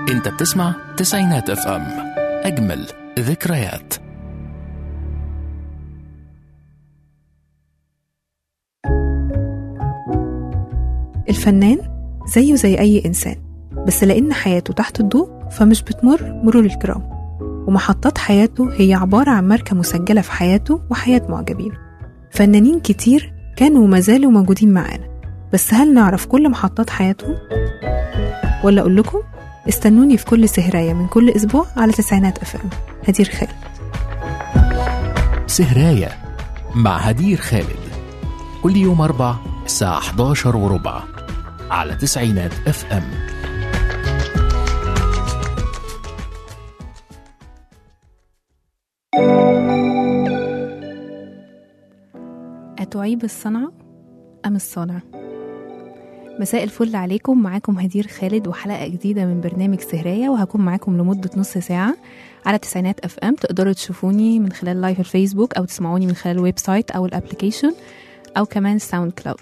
انت بتسمع تسعينات اف ام اجمل ذكريات الفنان زيه زي أي إنسان بس لأن حياته تحت الضوء فمش بتمر مرور الكرام ومحطات حياته هي عبارة عن ماركة مسجلة في حياته وحياة معجبين فنانين كتير كانوا وما زالوا موجودين معانا بس هل نعرف كل محطات حياتهم؟ ولا أقول لكم استنوني في كل سهراية من كل أسبوع على تسعينات أفلام هدير خالد سهراية مع هدير خالد كل يوم أربع الساعة 11 وربع على تسعينات اف ام أتعيب الصنعة أم الصانع؟ مساء الفل عليكم معاكم هدير خالد وحلقة جديدة من برنامج سهراية وهكون معاكم لمدة نص ساعة على تسعينات اف ام تقدروا تشوفوني من خلال لايف الفيسبوك أو تسمعوني من خلال الويب سايت أو الابليكيشن أو كمان ساوند كلاود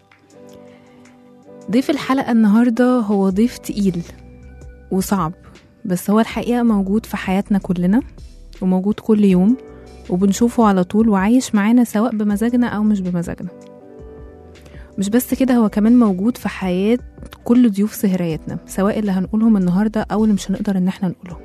ضيف الحلقة النهاردة هو ضيف تقيل وصعب بس هو الحقيقة موجود في حياتنا كلنا وموجود كل يوم وبنشوفه على طول وعايش معانا سواء بمزاجنا أو مش بمزاجنا مش بس كده هو كمان موجود في حياة كل ضيوف سهرياتنا سواء اللي هنقولهم النهاردة أو اللي مش هنقدر إن احنا نقولهم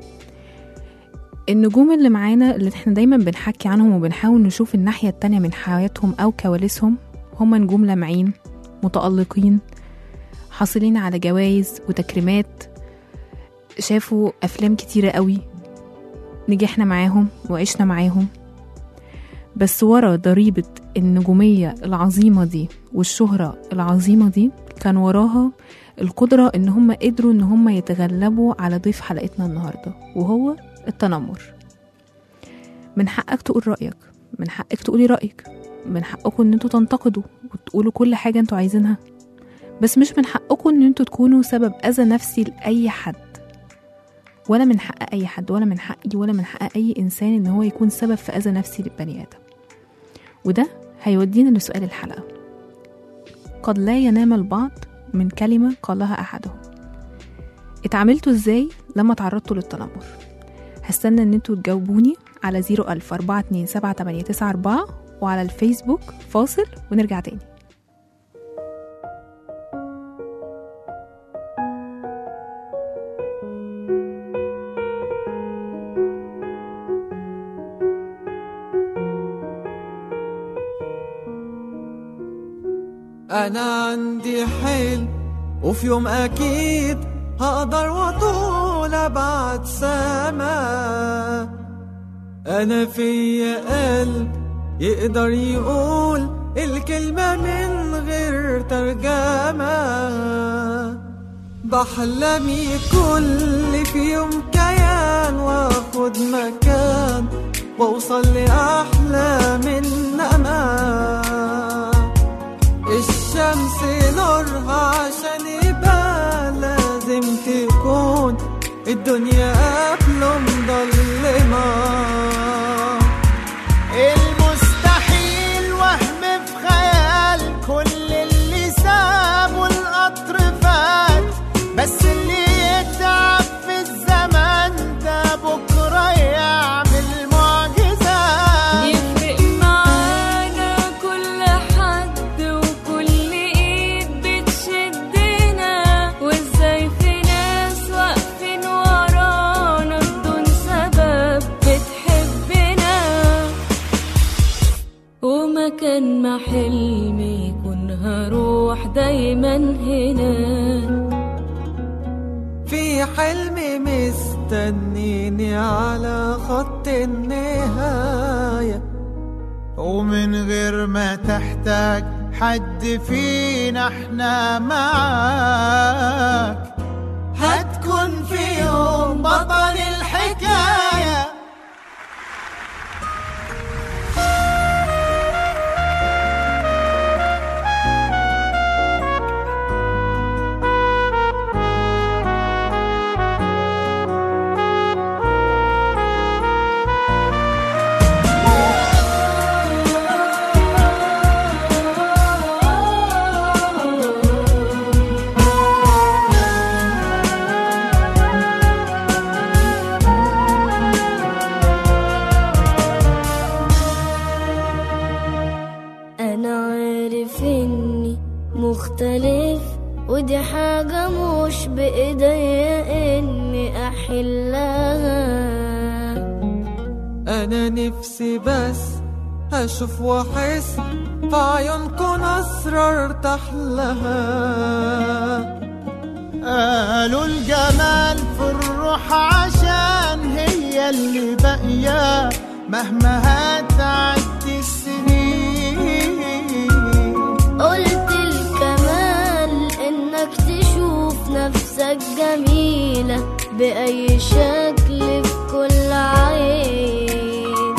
النجوم اللي معانا اللي احنا دايما بنحكي عنهم وبنحاول نشوف الناحية التانية من حياتهم أو كواليسهم هم نجوم لامعين متألقين حاصلين على جوائز وتكريمات شافوا أفلام كتيرة قوي نجحنا معاهم وعشنا معاهم بس ورا ضريبة النجومية العظيمة دي والشهرة العظيمة دي كان وراها القدرة إن هم قدروا إن هم يتغلبوا على ضيف حلقتنا النهاردة وهو التنمر من حقك تقول رأيك من حقك تقولي رأيك من حقكم إن انتوا تنتقدوا وتقولوا كل حاجة انتوا عايزينها بس مش من حقكم إن انتوا تكونوا سبب أذى نفسي لأي حد ولا من حق أي حد ولا من حقي ولا من حق أي إنسان إن هو يكون سبب في أذى نفسي للبني آدم وده هيودينا لسؤال الحلقة قد لا ينام البعض من كلمة قالها أحدهم اتعاملتوا ازاي لما تعرضتوا للتنمر هستنى ان انتوا تجاوبوني على 01000 427 وعلى الفيسبوك فاصل ونرجع تاني أنا عندي حلم وفي يوم أكيد هقدر وأطول أبعد سما أنا فيا قلب يقدر يقول الكلمة من غير ترجمة بحلم يكون لي في يوم كيان واخد مكان واوصل لأحلى من أمان الشمس نورها عشان يبقى لازم تكون الدنيا قبله مضلمة المستحيل وهم في خيال كل اللي سابوا القطر فات بس اللي يتعب في الزمن ده بكرة يعمل معجزات يفرق معانا كل حد وكل ايد بتشدنا وازاي في ناس واقفين ورانا بدون سبب بتحبنا ومكان ما حلمي يكون هروح دايما هنا في حلم مستنيني على خط النهاية ومن غير ما تحتاج حد فينا احنا معاك هتكون في يوم بطل الحكايه مختلف ودي حاجة مش بإيديا إني أحلها انا نفسي بس اشوف واحس في عيونكم اسرار ارتاح لها قالوا الجمال في الروح عشان هي اللي باقية مهما هتعدي السنين قلت الكمال إنك تشوف نفسك جميلة بأي شكل في كل عين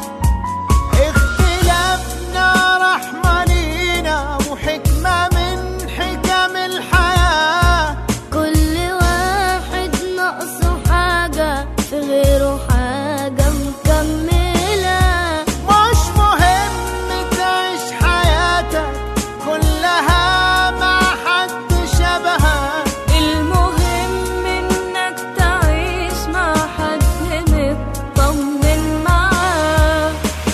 اختلافنا رحمة لينا وحكمة من حكم الحياة كل واحد ناقصه حاجة في غيره حاجة مكملة مش مهم تعيش حياتك كلها مع حد شبهك المهم إنك تعيش مع حد مطمن معاه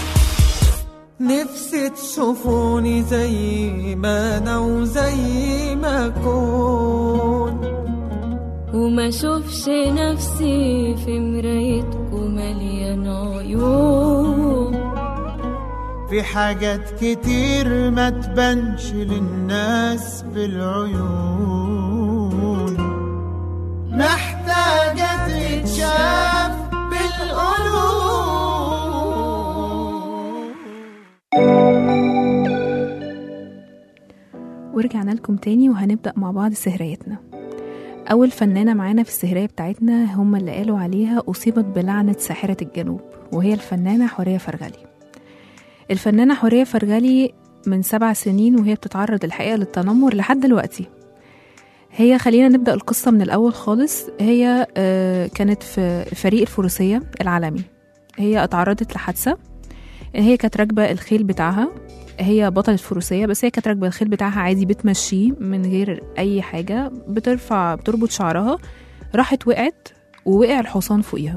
نفسي تشوفوني زي ما انا وزي ما اكون وما اشوفش نفسي في مرايتكم مليان عيوب في حاجات كتير ما تبانش للناس بالعيون محتاجة تتشاف بالقلوب ورجعنا لكم تاني وهنبدأ مع بعض سهريتنا أول فنانة معانا في السهرية بتاعتنا هم اللي قالوا عليها أصيبت بلعنة ساحرة الجنوب وهي الفنانة حورية فرغلي الفنانة حورية فرغلي من سبع سنين وهي بتتعرض الحقيقة للتنمر لحد دلوقتي هي خلينا نبدأ القصة من الأول خالص هي آه، كانت في فريق الفروسية العالمي هي اتعرضت لحادثة هي كانت راكبة الخيل بتاعها هي بطلة فروسية بس هي كانت راكبة الخيل بتاعها عادي بتمشيه من غير أي حاجة بترفع بتربط شعرها راحت وقعت ووقع الحصان فوقيها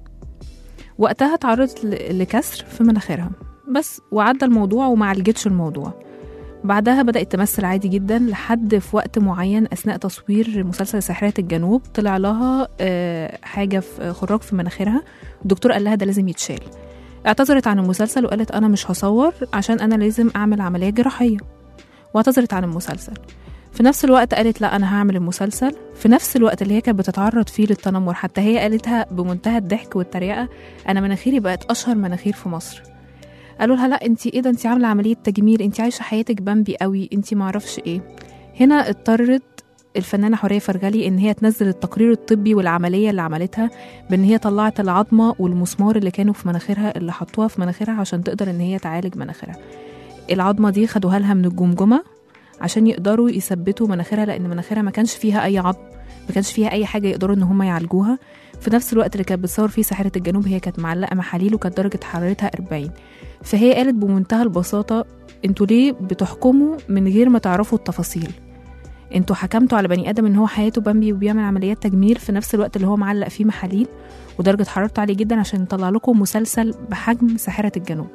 وقتها اتعرضت ل- لكسر في مناخيرها بس وعدى الموضوع وما عالجتش الموضوع بعدها بدأت تمثل عادي جدا لحد في وقت معين أثناء تصوير مسلسل ساحرة الجنوب طلع لها آه، حاجة في خراج في مناخيرها الدكتور قال لها ده لازم يتشال اعتذرت عن المسلسل وقالت أنا مش هصور عشان أنا لازم أعمل عملية جراحية واعتذرت عن المسلسل في نفس الوقت قالت لا أنا هعمل المسلسل في نفس الوقت اللي هي كانت بتتعرض فيه للتنمر حتى هي قالتها بمنتهى الضحك والتريقة أنا مناخيري بقت أشهر مناخير في مصر قالوا لها لا انت ايه ده انت عامله عمليه تجميل انت عايشه حياتك بامبي قوي انت معرفش ايه هنا اضطرت الفنانه حوريه فرغلي ان هي تنزل التقرير الطبي والعمليه اللي عملتها بان هي طلعت العظمه والمسمار اللي كانوا في مناخيرها اللي حطوها في مناخيرها عشان تقدر ان هي تعالج مناخيرها العظمه دي خدوها لها من الجمجمه عشان يقدروا يثبتوا مناخيرها لان مناخيرها ما كانش فيها اي عظم ما كانش فيها اي حاجه يقدروا ان هم يعالجوها في نفس الوقت اللي كانت بتصور فيه ساحره الجنوب هي كانت معلقه محاليل وكانت درجه حرارتها 40 فهي قالت بمنتهى البساطة انتوا ليه بتحكموا من غير ما تعرفوا التفاصيل انتوا حكمتوا على بني ادم ان هو حياته بامبي وبيعمل عمليات تجميل في نفس الوقت اللي هو معلق فيه محاليل ودرجة حرارته عالية جدا عشان يطلع لكم مسلسل بحجم ساحرة الجنوب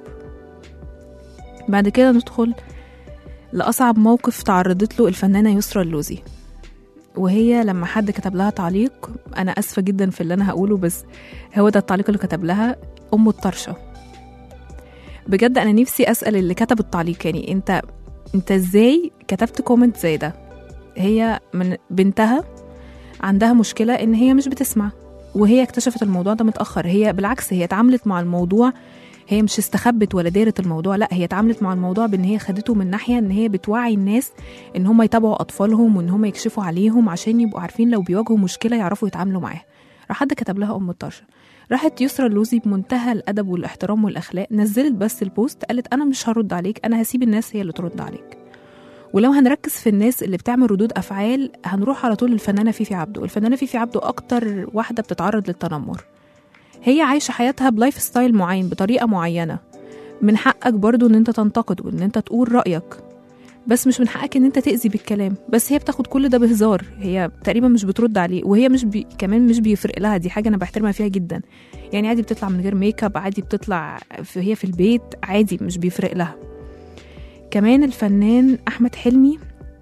بعد كده ندخل لأصعب موقف تعرضت له الفنانة يسرا اللوزي وهي لما حد كتب لها تعليق أنا أسفة جدا في اللي أنا هقوله بس هو ده التعليق اللي كتب لها أم الطرشة بجد انا نفسي اسال اللي كتب التعليق يعني انت انت ازاي كتبت كومنت زي ده هي من بنتها عندها مشكله ان هي مش بتسمع وهي اكتشفت الموضوع ده متاخر هي بالعكس هي اتعاملت مع الموضوع هي مش استخبت ولا دارت الموضوع لا هي اتعاملت مع الموضوع بان هي خدته من ناحيه ان هي بتوعي الناس ان هم يتابعوا اطفالهم وان هم يكشفوا عليهم عشان يبقوا عارفين لو بيواجهوا مشكله يعرفوا يتعاملوا معاها راح حد كتب لها ام الطرشه راحت يسرا اللوزي بمنتهى الادب والاحترام والاخلاق نزلت بس البوست قالت انا مش هرد عليك انا هسيب الناس هي اللي ترد عليك ولو هنركز في الناس اللي بتعمل ردود افعال هنروح على طول للفنانه فيفي عبده الفنانه فيفي عبده اكتر واحده بتتعرض للتنمر هي عايشه حياتها بلايف ستايل معين بطريقه معينه من حقك برضو ان انت تنتقد وان انت تقول رايك بس مش من حقك ان انت تاذي بالكلام بس هي بتاخد كل ده بهزار هي تقريبا مش بترد عليه وهي مش بي... كمان مش بيفرق لها دي حاجه انا بحترمها فيها جدا يعني عادي بتطلع من غير ميك اب عادي بتطلع في هي في البيت عادي مش بيفرق لها كمان الفنان احمد حلمي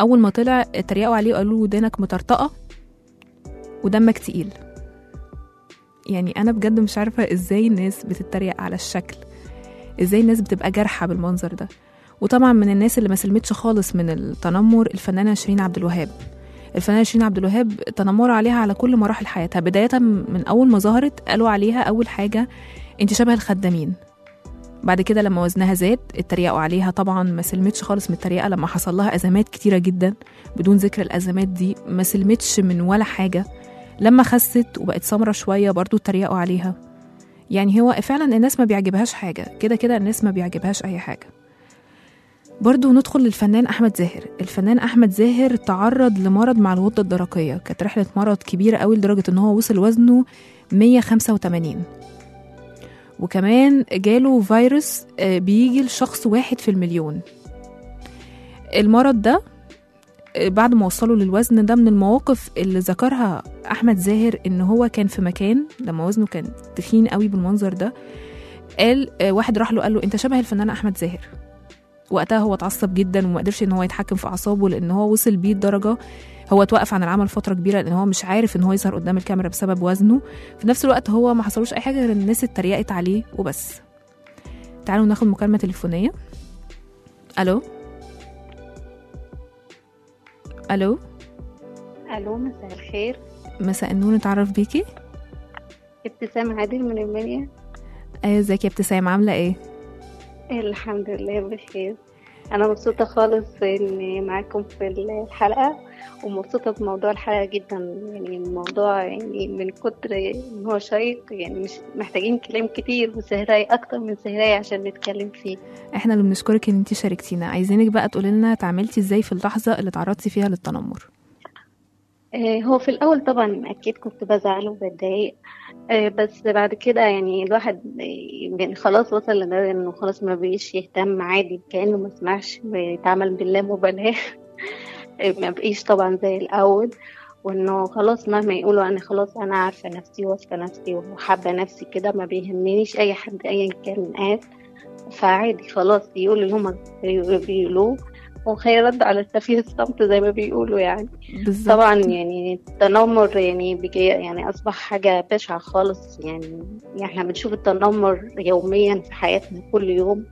اول ما طلع اتريقوا عليه وقالوا له ودانك مطرطقه ودمك تقيل يعني انا بجد مش عارفه ازاي الناس بتتريق على الشكل ازاي الناس بتبقى جارحه بالمنظر ده وطبعا من الناس اللي ما سلمتش خالص من التنمر الفنانه شيرين عبد الوهاب الفنانه شيرين عبد الوهاب تنمروا عليها على كل مراحل حياتها بدايه من اول ما ظهرت قالوا عليها اول حاجه انت شبه الخدامين بعد كده لما وزنها زاد اتريقوا عليها طبعا ما سلمتش خالص من التريقه لما حصل لها ازمات كتيره جدا بدون ذكر الازمات دي ما سلمتش من ولا حاجه لما خست وبقت سمرة شويه برضو اتريقوا عليها يعني هو فعلا الناس ما بيعجبهاش حاجه كده كده الناس ما بيعجبهاش اي حاجه برضو ندخل للفنان أحمد زاهر الفنان أحمد زاهر تعرض لمرض مع الغدة الدرقية كانت رحلة مرض كبيرة قوي لدرجة إن هو وصل وزنه 185 وكمان جاله فيروس آه، بيجي لشخص واحد في المليون المرض ده آه، بعد ما وصلوا للوزن ده من المواقف اللي ذكرها أحمد زاهر إن هو كان في مكان لما وزنه كان تخين قوي بالمنظر ده قال آه، واحد راح له قال له انت شبه الفنان احمد زاهر وقتها هو اتعصب جدا وما قدرش ان هو يتحكم في اعصابه لان هو وصل بيه الدرجه هو اتوقف عن العمل فتره كبيره لان هو مش عارف ان هو يظهر قدام الكاميرا بسبب وزنه في نفس الوقت هو ما حصلوش اي حاجه غير ان الناس اتريقت عليه وبس تعالوا ناخد مكالمه تليفونيه الو الو الو مساء الخير مساء النور نتعرف بيكي ابتسام عادل من المنيا ايه ازيك يا ابتسام عامله ايه الحمد لله بخير انا مبسوطه خالص اني معاكم في الحلقه ومبسوطه بموضوع الحلقه جدا يعني الموضوع يعني من كتر ان هو شيق يعني مش محتاجين كلام كتير وسهراي اكتر من سهراي عشان نتكلم فيه احنا اللي بنشكرك ان انت شاركتينا عايزينك بقى تقولي لنا اتعاملتي ازاي في اللحظه اللي تعرضتي فيها للتنمر آه، هو في الأول طبعا أكيد كنت بزعل وبتضايق آه، بس بعد كده يعني الواحد آه، يعني خلاص وصل لدرجة إنه خلاص ما بقيش يهتم عادي كأنه ما سمعش بيتعامل باللامبالاة آه، ما بقيش طبعا زي الأول وإنه خلاص مهما يقولوا أنا خلاص أنا عارفة نفسي واثقة نفسي وحابة نفسي كده ما بيهمنيش أي حد أيا كان قال فعادي خلاص يقولوا اللي هما بيقولوه وخير رد على السفيه الصمت زي ما بيقولوا يعني بالظبط طبعا يعني التنمر يعني بيجي يعني اصبح حاجه بشعه خالص يعني احنا بنشوف التنمر يوميا في حياتنا كل يوم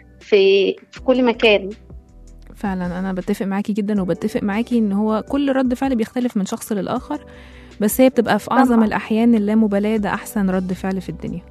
في في كل مكان فعلا انا بتفق معاكي جدا وبتفق معاكي ان هو كل رد فعل بيختلف من شخص للاخر بس هي بتبقى في اعظم طبعاً. الاحيان اللامبالاه ده احسن رد فعل في الدنيا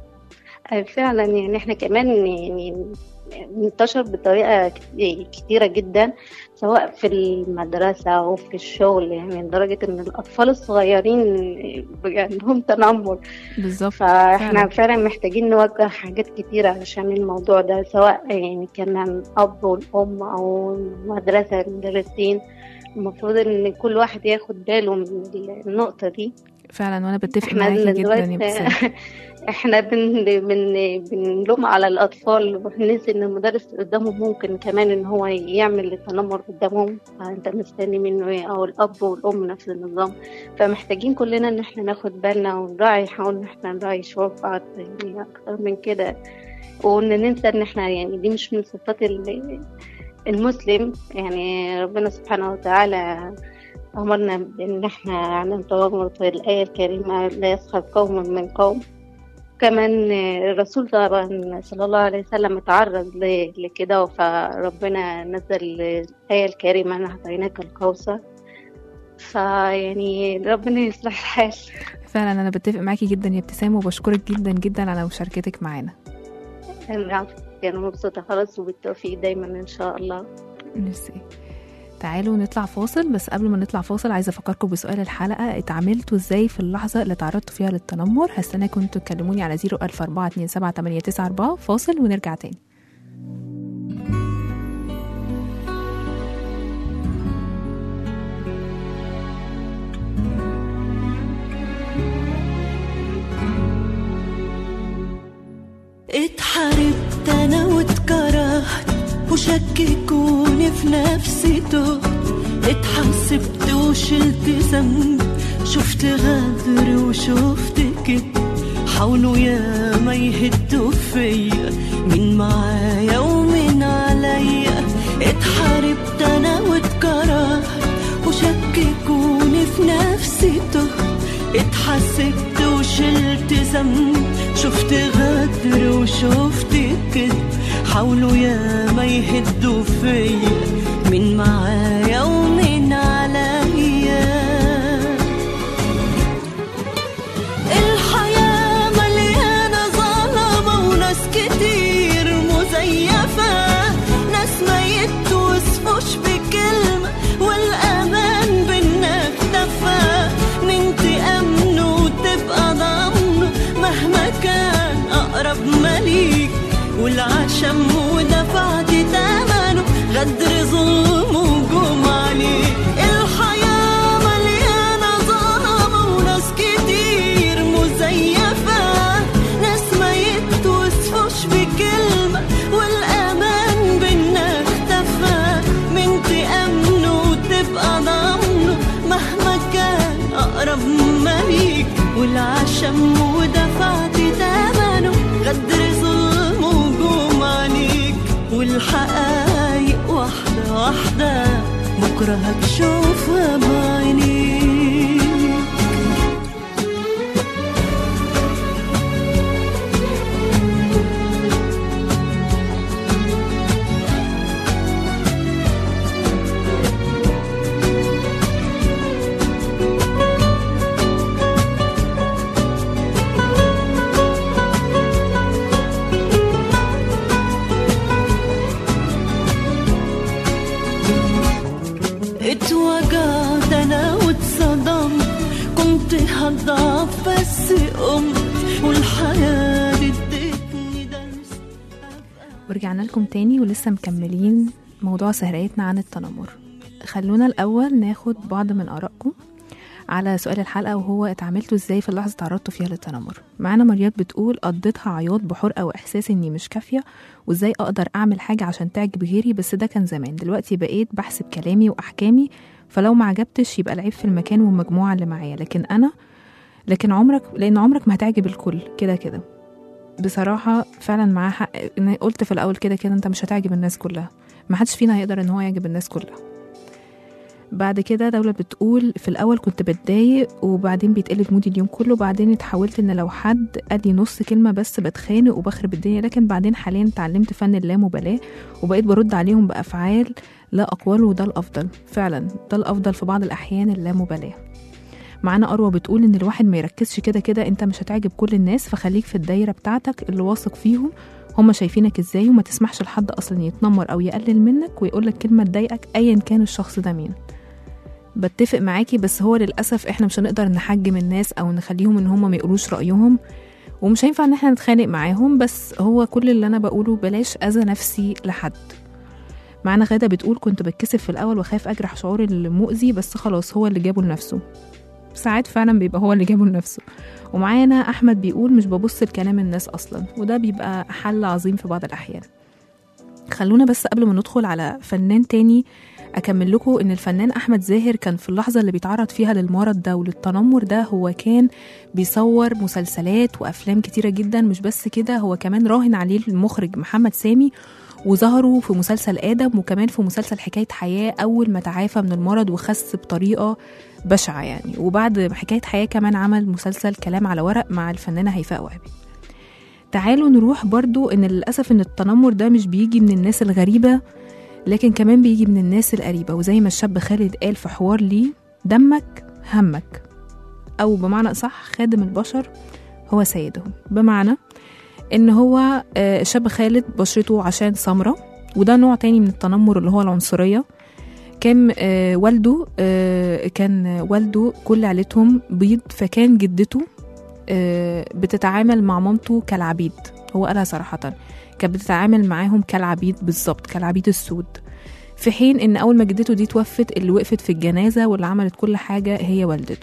آه، فعلا يعني احنا كمان يعني انتشر بطريقة كت- كتيرة جدا سواء في المدرسة أو في الشغل يعني لدرجة إن الأطفال الصغيرين بقى عندهم تنمر بالظبط فاحنا فعلا. فعلا محتاجين نوجه حاجات كتيرة عشان الموضوع ده سواء يعني كان الأب والأم أو المدرسة المدرسين المفروض إن كل واحد ياخد باله من النقطة دي فعلا وانا بتفق احنا معاكي جدا يا دلوقتي ابتسام احنا بن بن بنلوم على الاطفال وبننسى ان المدرس اللي قدامهم ممكن كمان ان هو يعمل التنمر قدامهم فانت مستني منه ايه او الاب والام نفس النظام فمحتاجين كلنا ان احنا ناخد بالنا ونراعي نحاول ان احنا نراعي شعور بعض يعني اكتر من كده وان ننسى ان احنا يعني دي مش من صفات ال- المسلم يعني ربنا سبحانه وتعالى أمرنا بإن إحنا عن التنمر في الآية الكريمة لا يسخر قوم من قوم كمان الرسول طبعا صلى الله عليه وسلم اتعرض ل- لكده فربنا نزل الآية الكريمة أنا هديناك الكوثر فيعني ربنا يصلح الحال فعلا انا بتفق معاكي جدا يا ابتسام وبشكرك جدا جدا على مشاركتك معانا العفو أنا مبسوطة خلاص وبالتوفيق دايما إن شاء الله ميرسي تعالوا نطلع فاصل بس قبل ما نطلع فاصل عايزه افكركم بسؤال الحلقه اتعاملتوا ازاي في اللحظه اللي تعرضتوا فيها للتنمر هستناكم انتوا تكلموني على 004278994 فاصل ونرجع تاني اتحاربت انا واتكرهت وشككوني في نفسي تهت اتحسبت وشلت ذنب شفت غدر وشفت كده حاولوا يا ما يهدوا فيا مين معايا ومين عليا اتحاربت انا واتكرهت اتحسبت وشلت ذنب شفت غدر وشفت كذب حاولوا يا ما يهدوا فيا من معايا ومن عليا الحياة مليانة ظلمة وناس كتير مزيفة ناس ما يتوصفوش بكلمة والأمان بينا اختفى ننتي أمنه وتبقى ضامنه مهما كان أقرب مليك والعشم ودفعت تمنه غدر ظلم وجوم عليك الحياة مليانة ظلمة وناس كتير مزيفة ناس ما يتوصفوش بكلمة والأمان بينا اختفى من تأمنه وتبقى ضامنه مهما كان أقرب مليك والعشم ودفعت تمنه غدر ظلم وجوم عليك والحقايق واحدة واحدة بكرة هتشوفها بعينيك اتوجعت انا واتصدمت كنت هضعف بس قمت والحياة ادتني درس ورجعنا لكم تاني ولسه مكملين موضوع سهريتنا عن التنمر خلونا الأول ناخد بعض من آرائكم على سؤال الحلقة وهو اتعاملتوا ازاي في اللحظة تعرضتوا فيها للتنمر معانا مريات بتقول قضيتها عياط بحرقة وإحساس إني مش كافية وازاي أقدر أعمل حاجة عشان تعجب غيري بس ده كان زمان دلوقتي بقيت بحسب كلامي وأحكامي فلو ما عجبتش يبقى العيب في المكان والمجموعة اللي معايا لكن أنا لكن عمرك لأن عمرك ما هتعجب الكل كده كده بصراحة فعلا معاه حق إن قلت في الأول كده كده أنت مش هتعجب الناس كلها ما حدش فينا هيقدر إن هو يعجب الناس كلها بعد كده دولة بتقول في الأول كنت بتضايق وبعدين بيتقلب مودي اليوم كله بعدين اتحولت إن لو حد قال لي نص كلمة بس بتخانق وبخرب الدنيا لكن بعدين حاليا اتعلمت فن اللامبالاة وبقيت برد عليهم بأفعال لا أقوال وده الأفضل فعلا ده الأفضل في بعض الأحيان اللامبالاة معانا أروى بتقول إن الواحد ما يركزش كده كده أنت مش هتعجب كل الناس فخليك في الدايرة بتاعتك اللي واثق فيهم هما شايفينك ازاي وما تسمحش لحد اصلا يتنمر او يقلل منك ويقولك كلمه تضايقك ايا كان الشخص ده مين بتفق معاكي بس هو للاسف احنا مش هنقدر نحجم الناس او نخليهم ان هما ما يقولوش رايهم ومش هينفع ان احنا نتخانق معاهم بس هو كل اللي انا بقوله بلاش اذى نفسي لحد معانا غادة بتقول كنت بتكسف في الأول وخايف أجرح شعور المؤذي بس خلاص هو اللي جابه لنفسه ساعات فعلا بيبقى هو اللي جابه لنفسه ومعانا أحمد بيقول مش ببص لكلام الناس أصلا وده بيبقى حل عظيم في بعض الأحيان خلونا بس قبل ما ندخل على فنان تاني أكمل لكم إن الفنان أحمد زاهر كان في اللحظة اللي بيتعرض فيها للمرض ده وللتنمر ده هو كان بيصور مسلسلات وأفلام كتيرة جدا مش بس كده هو كمان راهن عليه المخرج محمد سامي وظهروا في مسلسل آدم وكمان في مسلسل حكاية حياة أول ما تعافى من المرض وخس بطريقة بشعة يعني وبعد حكاية حياة كمان عمل مسلسل كلام على ورق مع الفنانة هيفاء وهبي تعالوا نروح برضو ان للأسف ان التنمر ده مش بيجي من الناس الغريبة لكن كمان بيجي من الناس القريبة وزي ما الشاب خالد قال في حوار ليه دمك همك أو بمعنى أصح خادم البشر هو سيدهم بمعنى ان هو آه، الشاب خالد بشرته عشان سمرة وده نوع تاني من التنمر اللي هو العنصرية كان آه، والده آه، كان والده كل عيلتهم بيض فكان جدته آه، بتتعامل مع مامته كالعبيد هو قالها صراحة كانت بتتعامل معاهم كالعبيد بالظبط كالعبيد السود في حين ان اول ما جدته دي توفت اللي وقفت في الجنازة واللي عملت كل حاجة هي والدته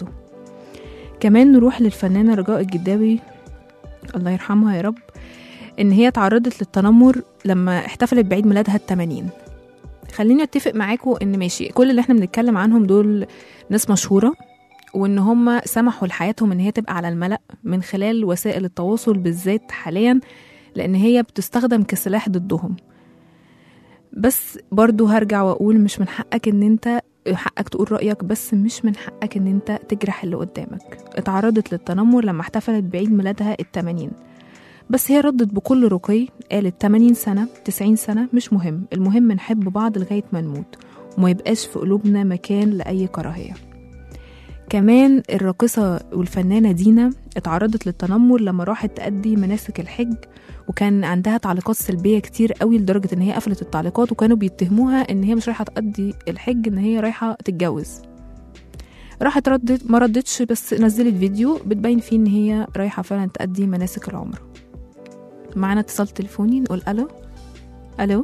كمان نروح للفنانة رجاء الجداوي الله يرحمها يا رب ان هي تعرضت للتنمر لما احتفلت بعيد ميلادها التمانين خليني اتفق معاكم ان ماشي كل اللي احنا بنتكلم عنهم دول ناس مشهورة وان هم سمحوا لحياتهم ان هي تبقى على الملأ من خلال وسائل التواصل بالذات حاليا لان هي بتستخدم كسلاح ضدهم بس برضو هرجع واقول مش من حقك ان انت حقك تقول رأيك بس مش من حقك ان انت تجرح اللي قدامك اتعرضت للتنمر لما احتفلت بعيد ميلادها التمانين بس هي ردت بكل رقي قالت 80 سنة 90 سنة مش مهم المهم نحب بعض لغاية ما نموت وما يبقاش في قلوبنا مكان لأي كراهية كمان الراقصة والفنانة دينا اتعرضت للتنمر لما راحت تأدي مناسك الحج وكان عندها تعليقات سلبية كتير قوي لدرجة ان هي قفلت التعليقات وكانوا بيتهموها ان هي مش رايحة تأدي الحج ان هي رايحة تتجوز راحت ردت ما ردتش بس نزلت فيديو بتبين فيه ان هي رايحة فعلا تأدي مناسك العمرة معانا اتصال تليفوني نقول الو الو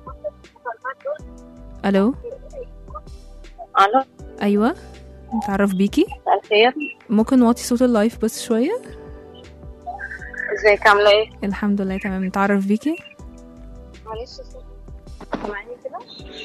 الو الو ايوه نتعرف بيكي مساء الخير ممكن نوطي صوت اللايف بس شوية ازيك عامله ايه الحمد لله تمام نتعرف بيكي معلش سامعيني كده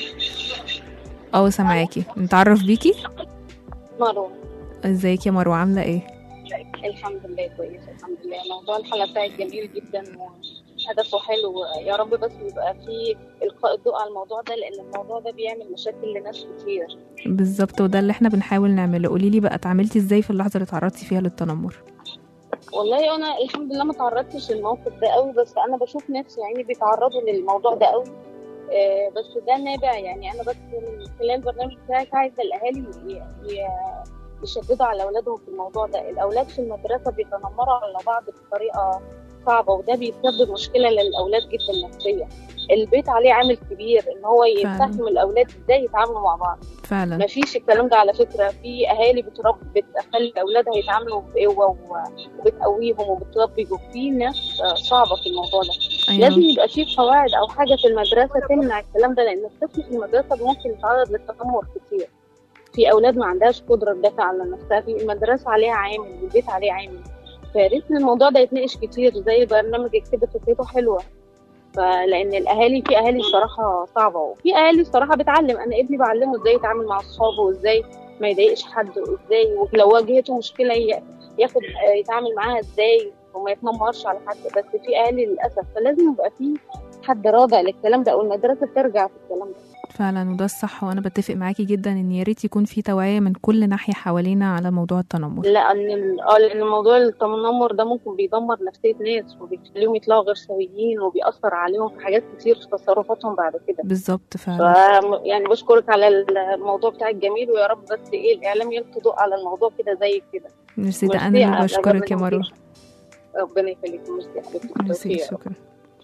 اه سامعاكي نتعرف بيكي مروه ازيك يا مروه عامله ايه الحمد لله كويس الحمد لله موضوع الحلقه بتاعك جميل جدا وهدفه حلو يا رب بس يبقى في القاء الضوء على الموضوع ده لان الموضوع ده بيعمل مشاكل لناس كتير بالظبط وده اللي احنا بنحاول نعمله قولي لي بقى اتعاملتي ازاي في اللحظه اللي اتعرضتي فيها للتنمر والله انا الحمد لله ما تعرضتش للموقف ده قوي بس انا بشوف نفسي يعني بيتعرضوا للموضوع ده قوي آه، بس ده نابع يعني انا بس من خلال البرنامج بتاعك عايزه الاهالي ي- ي- يشددوا على اولادهم في الموضوع ده الاولاد في المدرسه بيتنمروا على بعض بطريقه صعبه وده بيسبب مشكله للاولاد جدا نفسيا البيت عليه عامل كبير ان هو يفهم الاولاد ازاي يتعاملوا مع بعض فعلا ما فيش الكلام ده على فكره في اهالي بتربي بتخلي اولادها يتعاملوا بقوه و- وبتقويهم وبتربي وفي ناس آه، صعبه في الموضوع ده أيوة. لازم يبقى في قواعد او حاجه في المدرسه تمنع الكلام ده لان الطفل في المدرسه ممكن يتعرض للتنمر كتير في اولاد ما عندهاش قدره تدافع عن نفسها في المدرسه عليها عامل والبيت عليه عامل فيا ريت إن الموضوع ده يتناقش كتير زي برنامج اكتبت فكرته حلوه فلان الاهالي في اهالي الصراحه صعبه وفي اهالي الصراحه بتعلم انا ابني بعلمه ازاي يتعامل مع اصحابه وازاي ما يضايقش حد وازاي ولو واجهته مشكله ي- ياخد آه، يتعامل معاها ازاي وما يتنمرش على حد بس في اهالي للاسف فلازم يبقى في حد رادع للكلام ده او المدرسه ترجع في الكلام ده فعلا وده الصح وانا بتفق معاكي جدا ان يا ريت يكون في توعيه من كل ناحيه حوالينا على موضوع التنمر لان ال- اه لان موضوع التنمر ده ممكن بيدمر نفسيه ناس وبيخليهم يطلعوا غير سويين وبيأثر عليهم في حاجات كتير في تصرفاتهم بعد كده بالظبط ف فعلا يعني بشكرك على الموضوع بتاعك جميل ويا رب بس ايه الاعلام يلقي ضوء على الموضوع كده زي كده ميرسي ده ميرسي انا اللي على بشكرك يا برنامجك. مروه ربنا يخليك ميرسي يا حبيبتي ميرسي بالتوفيق. شكرا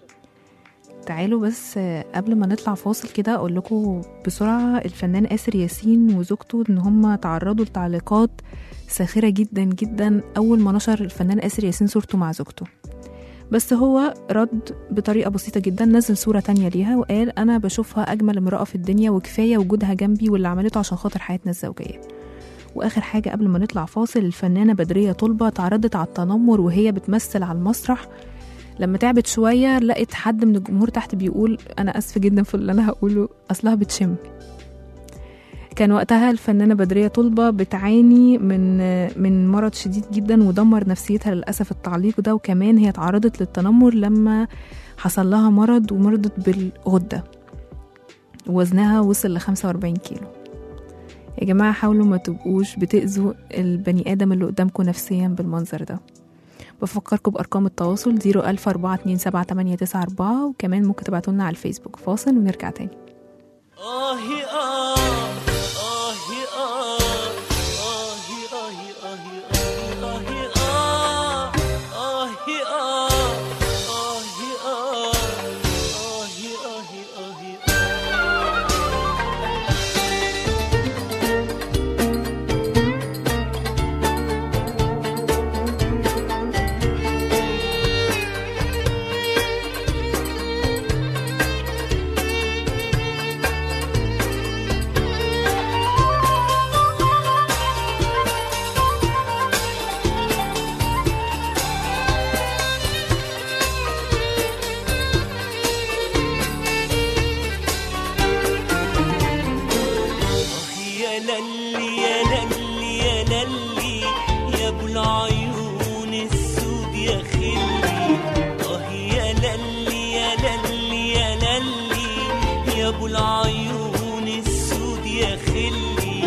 تعالوا بس آه، قبل ما نطلع فاصل كده اقول لكم بسرعه الفنان آسر ياسين وزوجته ان هم تعرضوا لتعليقات ساخره جدا جدا اول ما نشر الفنان آسر ياسين صورته مع زوجته بس هو رد بطريقة بسيطة جدا نزل صورة تانية ليها وقال أنا بشوفها أجمل امرأة في الدنيا وكفاية وجودها جنبي واللي عملته عشان خاطر حياتنا الزوجية وآخر حاجة قبل ما نطلع فاصل الفنانة بدرية طلبة تعرضت على التنمر وهي بتمثل على المسرح لما تعبت شوية لقيت حد من الجمهور تحت بيقول أنا آسفة جدا في اللي أنا هقوله أصلها بتشم كان وقتها الفنانة بدرية طلبة بتعاني من من مرض شديد جدا ودمر نفسيتها للأسف التعليق ده وكمان هي تعرضت للتنمر لما حصل لها مرض ومرضت بالغدة وزنها وصل ل 45 كيلو يا جماعة حاولوا ما تبقوش بتأذوا البني آدم اللي قدامكم نفسيا بالمنظر ده بفكركم بأرقام التواصل 014278994 وكمان ممكن تبعتولنا على الفيسبوك فاصل ونرجع تاني آهي آه آهي آه آهي آهي آهي آهي آه آهي آه آهي آه آهي آهي آهي يا للي يا للي يا للي يا ابو العيون السود يا خلي اه يا للي يا للي يا للي يا ابو العيون السود يا خلي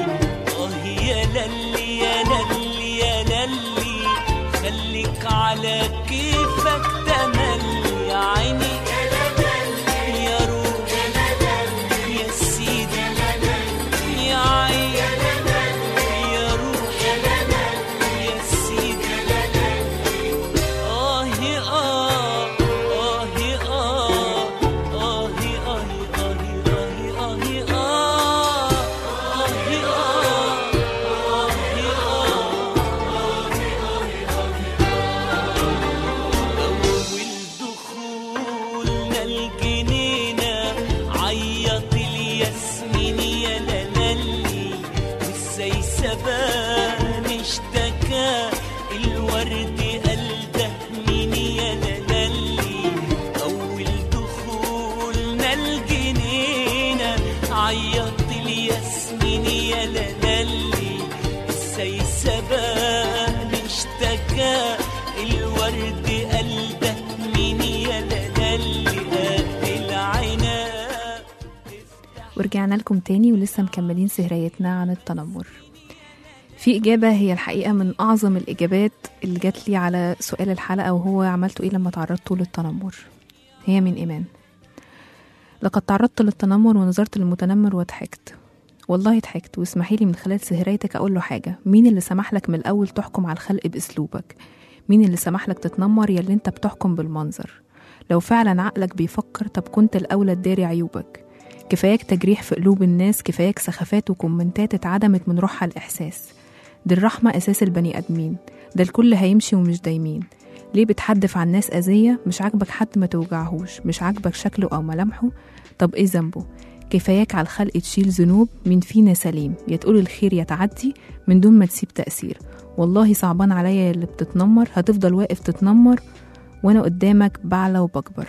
ازاي سبان اشتكى الورد قال ده مين يا لالي اول دخولنا الجنينه عيط الياسمين يا لالي ازاي سبان اشتكى الورد قال ده مين يا لالي قد العناب ورجعنا لكم تاني ولسه مكملين سهريتنا عن التنمر في إجابة هي الحقيقة من أعظم الإجابات اللي جات لي على سؤال الحلقة وهو عملته إيه لما تعرضت للتنمر هي من إيمان لقد تعرضت للتنمر ونظرت للمتنمر وضحكت والله ضحكت واسمحي لي من خلال سهريتك أقول له حاجة مين اللي سمح لك من الأول تحكم على الخلق بأسلوبك مين اللي سمح لك تتنمر يا اللي انت بتحكم بالمنظر لو فعلا عقلك بيفكر طب كنت الأولى تداري عيوبك كفاياك تجريح في قلوب الناس كفاياك سخافات وكومنتات اتعدمت من روحها الإحساس دي الرحمة أساس البني آدمين ده الكل هيمشي ومش دايمين ليه بتحدف عن ناس أذية مش عاجبك حد ما توجعهوش مش عاجبك شكله أو ملامحه طب إيه ذنبه كفاياك على الخلق تشيل ذنوب من فينا سليم يا تقول الخير يا تعدي من دون ما تسيب تأثير والله صعبان عليا اللي بتتنمر هتفضل واقف تتنمر وأنا قدامك بعلى وبكبر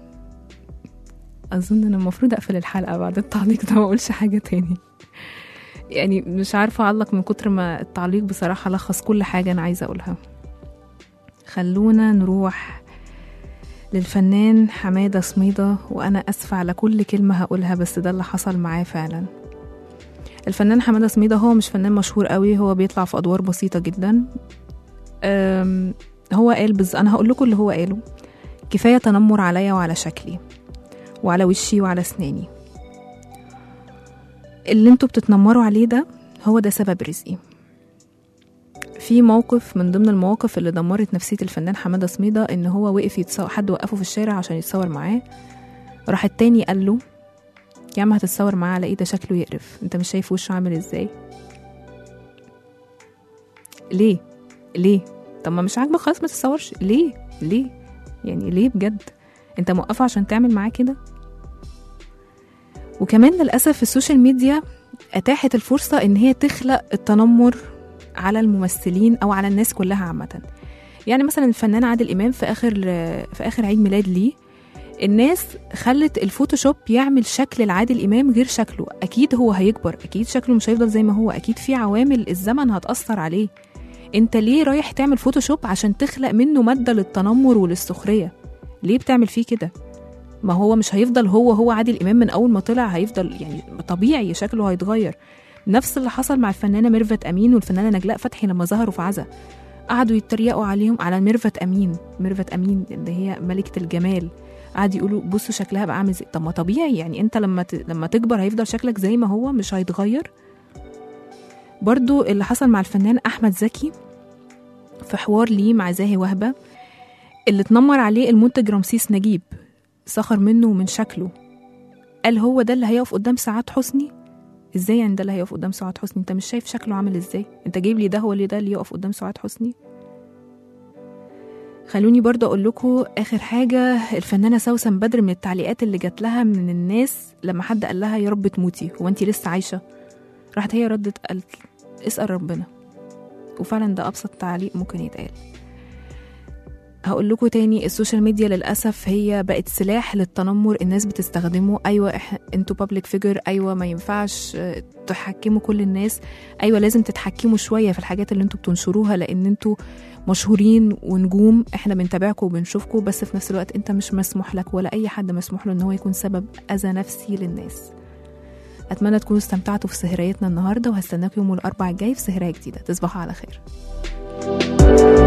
أظن أنا المفروض أقفل الحلقة بعد التعليق ده ما أقولش حاجة تاني يعني مش عارفة أعلق من كتر ما التعليق بصراحة لخص كل حاجة أنا عايزة أقولها خلونا نروح للفنان حمادة سميدة وأنا أسفة على كل كلمة هقولها بس ده اللي حصل معاه فعلا الفنان حمادة سميدة هو مش فنان مشهور قوي هو بيطلع في أدوار بسيطة جدا أم، هو قال بز أنا هقول لكم اللي هو قاله كفاية تنمر عليا وعلى شكلي وعلى وشي وعلى أسناني اللي انتوا بتتنمروا عليه ده هو ده سبب رزقي في موقف من ضمن المواقف اللي دمرت نفسية الفنان حمادة سميدة ان هو وقف يتصور حد وقفه في الشارع عشان يتصور معاه راح التاني قال له يا عم هتتصور معاه على ايه ده شكله يقرف انت مش شايف وشه عامل ازاي ليه ليه طب ما مش عاجبك خلاص ما تتصورش ليه ليه يعني ليه بجد انت موقفه عشان تعمل معاه كده وكمان للأسف السوشيال ميديا أتاحت الفرصة إن هي تخلق التنمر على الممثلين أو على الناس كلها عامة يعني مثلا الفنان عادل إمام في آخر في آخر عيد ميلاد ليه الناس خلت الفوتوشوب يعمل شكل العادل إمام غير شكله أكيد هو هيكبر أكيد شكله مش هيفضل زي ما هو أكيد في عوامل الزمن هتأثر عليه انت ليه رايح تعمل فوتوشوب عشان تخلق منه مادة للتنمر وللسخرية ليه بتعمل فيه كده ما هو مش هيفضل هو هو عادل امام من اول ما طلع هيفضل يعني طبيعي شكله هيتغير نفس اللي حصل مع الفنانه ميرفت امين والفنانه نجلاء فتحي لما ظهروا في عزا قعدوا يتريقوا عليهم على ميرفت امين ميرفت امين اللي هي ملكه الجمال قعدوا يقولوا بصوا شكلها بقى عامل زي طب ما طبيعي يعني انت لما ت... لما تكبر هيفضل شكلك زي ما هو مش هيتغير برضو اللي حصل مع الفنان احمد زكي في حوار ليه مع زاهي وهبه اللي اتنمر عليه المنتج رمسيس نجيب سخر منه ومن شكله قال هو ده اللي هيقف قدام سعاد حسني ازاي يعني ده اللي هيقف قدام سعاد حسني انت مش شايف شكله عامل ازاي انت جايب لي ده هو اللي ده اللي يقف قدام سعاد حسني خلوني برضه اقول لكم اخر حاجه الفنانه سوسن بدر من التعليقات اللي جات لها من الناس لما حد قال لها يا رب تموتي هو انت لسه عايشه راحت هي ردت قالت اسال ربنا وفعلا ده ابسط تعليق ممكن يتقال هقول لكم تاني السوشيال ميديا للاسف هي بقت سلاح للتنمر الناس بتستخدمه ايوه إح... انتوا بابليك فيجر ايوه ما ينفعش آه، تحكموا كل الناس ايوه لازم تتحكموا شويه في الحاجات اللي انتوا بتنشروها لان انتوا مشهورين ونجوم احنا بنتابعكم وبنشوفكم بس في نفس الوقت انت مش مسموح لك ولا اي حد مسموح له ان هو يكون سبب اذى نفسي للناس اتمنى تكونوا استمتعتوا في سهريتنا النهارده وهستناكم يوم الاربعاء الجاي في سهريه جديده تصبحوا على خير